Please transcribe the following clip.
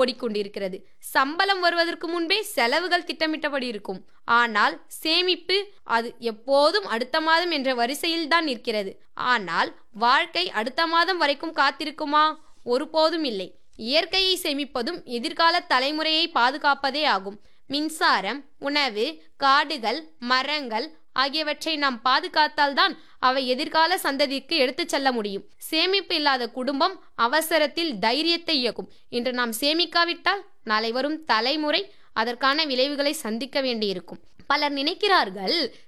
ஓடிக்கொண்டிருக்கிறது சம்பளம் வருவதற்கு முன்பே செலவுகள் திட்டமிட்டபடி இருக்கும் ஆனால் சேமிப்பு அது எப்போதும் அடுத்த மாதம் என்ற வரிசையில்தான் நிற்கிறது ஆனால் வாழ்க்கை அடுத்த மாதம் வரைக்கும் காத்திருக்குமா ஒருபோதும் இல்லை இயற்கையை சேமிப்பதும் எதிர்கால தலைமுறையை பாதுகாப்பதே ஆகும் மின்சாரம் உணவு காடுகள் மரங்கள் ஆகியவற்றை நாம் பாதுகாத்தால்தான் அவை எதிர்கால சந்ததிக்கு எடுத்துச் செல்ல முடியும் சேமிப்பு இல்லாத குடும்பம் அவசரத்தில் தைரியத்தை இயக்கும் இன்று நாம் சேமிக்காவிட்டால் நாளை வரும் தலைமுறை அதற்கான விளைவுகளை சந்திக்க வேண்டியிருக்கும் பலர் நினைக்கிறார்கள்